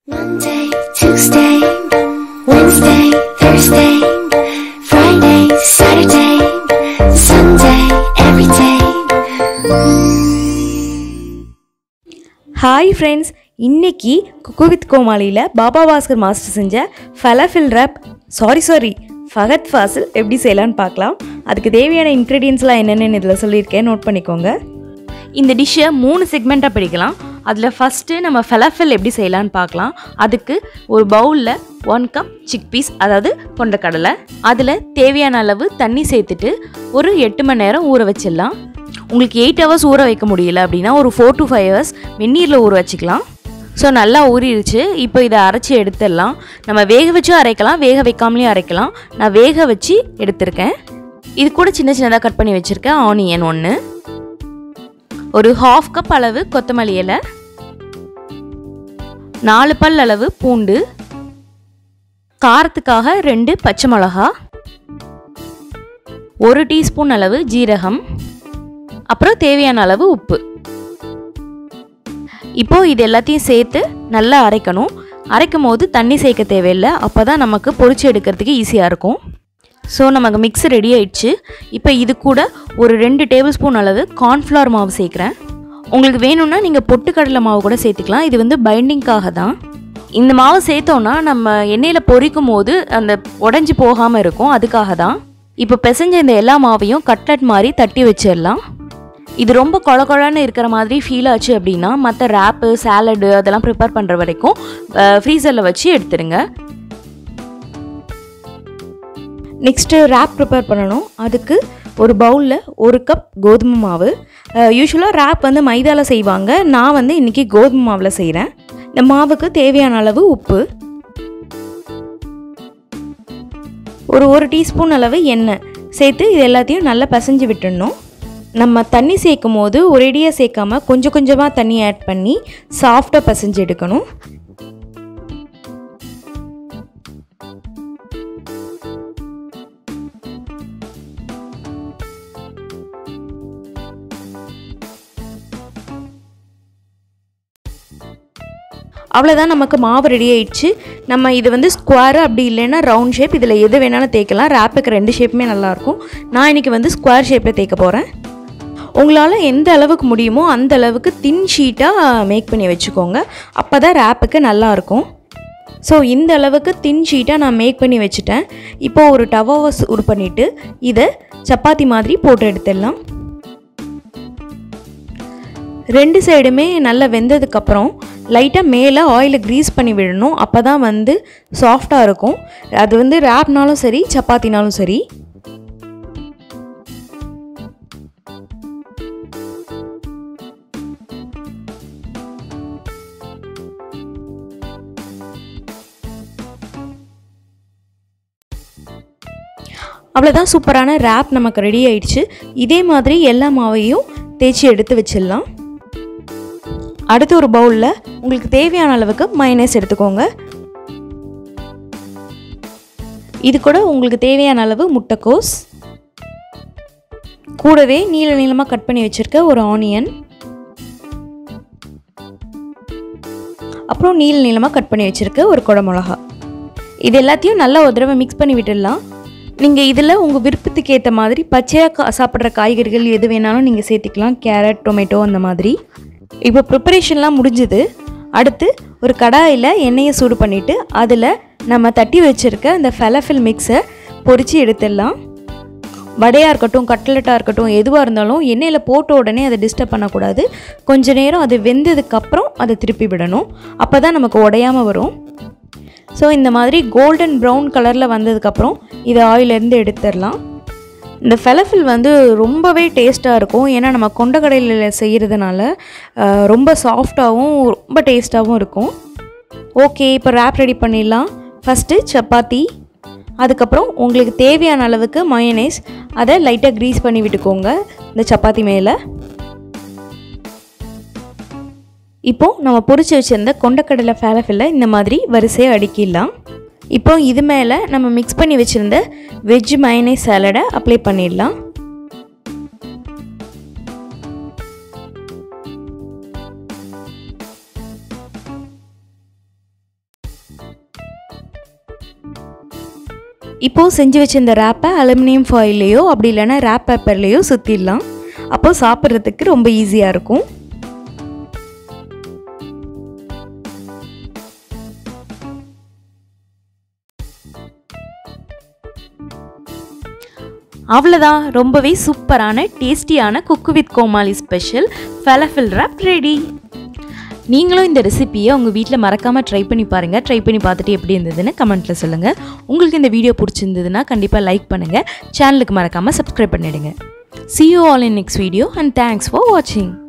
Monday, Tuesday, Wednesday, Thursday, Friday, Saturday, Sunday, every day. Hi friends இன்னைக்கு cook with கோமாளியில் Baba Bhaskar master செஞ்ச falafel wrap sorry sorry Fahadh Faasil எப்படி செய்யலான்னு பார்க்கலாம் அதுக்கு தேவையான இன்க்ரீடியன்ஸ்லாம் என்னென்னு இதில் சொல்லியிருக்கேன் நோட் பண்ணிக்கோங்க இந்த டிஷ்ஷை மூணு செக்மெண்ட்டாக பிடிக்கலாம் அதில் ஃபஸ்ட்டு நம்ம ஃபலஃபில் எப்படி செய்யலான்னு பார்க்கலாம் அதுக்கு ஒரு பவுலில் ஒன் கப் சிக் பீஸ் அதாவது கொண்டக்கடலை அதில் தேவையான அளவு தண்ணி சேர்த்துட்டு ஒரு எட்டு மணி நேரம் ஊற வச்சிடலாம் உங்களுக்கு எயிட் ஹவர்ஸ் ஊற வைக்க முடியல அப்படின்னா ஒரு ஃபோர் டு ஃபைவ் ஹவர்ஸ் வெந்நீரில் ஊற வச்சுக்கலாம் ஸோ நல்லா ஊறிடுச்சு இப்போ இதை அரைச்சி எடுத்துடலாம் நம்ம வேக வச்சும் அரைக்கலாம் வேக வைக்காமலேயும் அரைக்கலாம் நான் வேக வச்சு எடுத்திருக்கேன் இது கூட சின்ன சின்னதாக கட் பண்ணி வச்சுருக்கேன் ஆனியன் ஒன்று ஒரு ஹாஃப் கப் அளவு கொத்தமல்லி இலை நாலு பல் அளவு பூண்டு காரத்துக்காக ரெண்டு பச்சை மிளகா ஒரு டீஸ்பூன் அளவு ஜீரகம் அப்புறம் தேவையான அளவு உப்பு இப்போ இது எல்லாத்தையும் சேர்த்து நல்லா அரைக்கணும் அரைக்கும் போது தண்ணி சேர்க்க தேவையில்லை அப்போ தான் நமக்கு பொரிச்சு எடுக்கிறதுக்கு ஈஸியாக இருக்கும் ஸோ நமக்கு மிக்ஸ் ரெடி ஆயிடுச்சு இப்போ இது கூட ஒரு ரெண்டு டேபிள் ஸ்பூன் அளவு கார்ன்ஃப்ளவர் மாவு சேர்க்குறேன் உங்களுக்கு வேணும்னா நீங்கள் பொட்டுக்கடலை மாவு கூட சேர்த்துக்கலாம் இது வந்து பைண்டிங்காக தான் இந்த மாவு சேர்த்தோன்னா நம்ம எண்ணெயில் பொரிக்கும் போது அந்த உடஞ்சி போகாமல் இருக்கும் அதுக்காக தான் இப்போ பிசைஞ்ச இந்த எல்லா மாவையும் கட்லட் மாதிரி தட்டி வச்சிடலாம் இது ரொம்ப கொழ கொழன்னு இருக்கிற மாதிரி ஃபீல் ஆச்சு அப்படின்னா மற்ற ரேப்பு சாலடு அதெல்லாம் ப்ரிப்பேர் பண்ணுற வரைக்கும் ஃப்ரீசரில் வச்சு எடுத்துருங்க நெக்ஸ்ட்டு ரேப் ப்ரிப்பேர் பண்ணணும் அதுக்கு ஒரு பவுலில் ஒரு கப் கோதுமை மாவு யூஸ்வலாக ரேப் வந்து மைதாவில் செய்வாங்க நான் வந்து இன்றைக்கி கோதுமை மாவில் செய்கிறேன் இந்த மாவுக்கு தேவையான அளவு உப்பு ஒரு ஒரு டீஸ்பூன் அளவு எண்ணெய் சேர்த்து இது எல்லாத்தையும் நல்லா பசைஞ்சு விட்டுடணும் நம்ம தண்ணி சேர்க்கும் போது ஒரேடியாக சேர்க்காம கொஞ்சம் கொஞ்சமாக தண்ணி ஆட் பண்ணி சாஃப்டாக பசைஞ்சு எடுக்கணும் அவ்வளோதான் நமக்கு மாவு ரெடி ஆயிடுச்சு நம்ம இது வந்து ஸ்கொயர் அப்படி இல்லைன்னா ரவுண்ட் ஷேப் இதில் எது வேணாலும் தேய்க்கலாம் ரேப்புக்கு ரெண்டு ஷேப்புமே நல்லாயிருக்கும் நான் இன்றைக்கி வந்து ஸ்கொயர் ஷேப்பில் தேய்க்க போகிறேன் உங்களால் எந்த அளவுக்கு முடியுமோ அந்த அளவுக்கு தின் ஷீட்டாக மேக் பண்ணி வச்சுக்கோங்க அப்போ தான் ரேப்புக்கு நல்லாயிருக்கும் ஸோ இந்த அளவுக்கு தின் ஷீட்டாக நான் மேக் பண்ணி வச்சுட்டேன் இப்போது ஒரு டவாவை சூடு பண்ணிவிட்டு இதை சப்பாத்தி மாதிரி போட்டு எடுத்துடலாம் ரெண்டு சைடுமே நல்லா வெந்ததுக்கப்புறம் லைட்டாக மேலே ஆயிலை க்ரீஸ் பண்ணி விடணும் அப்போ தான் வந்து சாஃப்டாக இருக்கும் அது வந்து ரேப்னாலும் சரி சப்பாத்தினாலும் சரி அவ்வளோதான் சூப்பரான ரேப் நமக்கு ரெடி ஆயிடுச்சு இதே மாதிரி எல்லா மாவையும் தேய்ச்சி எடுத்து வச்சிடலாம் அடுத்து ஒரு பவுலில் உங்களுக்கு தேவையான அளவுக்கு மைனஸ் எடுத்துக்கோங்க இது கூட உங்களுக்கு தேவையான அளவு முட்டைக்கோஸ் கூடவே நீள நீளமாக கட் பண்ணி வச்சுருக்க ஒரு ஆனியன் அப்புறம் நீள நீளமாக கட் பண்ணி வச்சுருக்க ஒரு குடமிளகா இது எல்லாத்தையும் நல்லா ஒரு தடவை மிக்ஸ் பண்ணி விட்டுடலாம் நீங்கள் இதில் உங்கள் விருப்பத்துக்கு ஏற்ற மாதிரி பச்சையாக கா சாப்பிட்ற காய்கறிகள் எது வேணாலும் நீங்கள் சேர்த்திக்கலாம் கேரட் டொமேட்டோ அந்த மாதிரி இப்போ ப்ரிப்பரேஷன்லாம் முடிஞ்சுது அடுத்து ஒரு கடாயில் எண்ணெயை சூடு பண்ணிவிட்டு அதில் நம்ம தட்டி வச்சுருக்க அந்த ஃபெலஃபில் மிக்ஸை பொரித்து எடுத்துடலாம் வடையாக இருக்கட்டும் கட்லெட்டாக இருக்கட்டும் எதுவாக இருந்தாலும் எண்ணெயில் போட்ட உடனே அதை டிஸ்டர்ப் பண்ணக்கூடாது கொஞ்ச நேரம் அது வெந்ததுக்கப்புறம் அதை திருப்பி விடணும் அப்போ தான் நமக்கு உடையாமல் வரும் ஸோ இந்த மாதிரி கோல்டன் ப்ரௌன் கலரில் வந்ததுக்கப்புறம் இதை ஆயிலேருந்து எடுத்துடலாம் இந்த ஃபெலஃபில் வந்து ரொம்பவே டேஸ்ட்டாக இருக்கும் ஏன்னா நம்ம கொண்டக்கடையில் செய்கிறதுனால அஹ், ரொம்ப சாஃப்டாகவும் ரொம்ப டேஸ்ட்டாகவும் இருக்கும் ஓகே இப்போ ரேப் ரெடி பண்ணிடலாம் ஃபஸ்ட்டு சப்பாத்தி அதுக்கப்புறம் உங்களுக்கு தேவையான அளவுக்கு மயனேஸ் அதை லைட்டாக க்ரீஸ் பண்ணி விட்டுக்கோங்க இந்த சப்பாத்தி மேலே இப்போது நம்ம பொரிச்சு வச்சிருந்த கொண்டக்கடலை ஃபேலஃபில்ல இந்த மாதிரி வரிசையாக அடுக்கிடலாம் இப்போ இது மேலே நம்ம மிக்ஸ் பண்ணி வச்சுருந்த வெஜ் மயனைஸ் சாலடை அப்ளை பண்ணிடலாம் இப்போது செஞ்சு வச்ச இந்த ரேப்பை அலுமினியம் ஃபாயிலையோ அப்படி இல்லைன்னா ரேப் பேப்பர்லேயோ சுற்றிடலாம் அப்போது சாப்பிட்றதுக்கு ரொம்ப ஈஸியாக இருக்கும் அவ்வளோதான் ரொம்பவே சூப்பரான டேஸ்டியான cook with Comali special falafel wrap ready நீங்களும் இந்த ரெசிப்பியை உங்கள் வீட்டில் மறக்காமல் ட்ரை பண்ணி பாருங்கள் ட்ரை பண்ணி பார்த்துட்டு எப்படி இருந்ததுன்னு கமெண்ட்டில் சொல்லுங்கள் உங்களுக்கு இந்த வீடியோ பிடிச்சிருந்ததுன்னா கண்டிப்பாக லைக் பண்ணுங்கள் சேனலுக்கு மறக்காமல் சப்ஸ்கிரைப் பண்ணிவிடுங்க see you all in next video and thanks for watching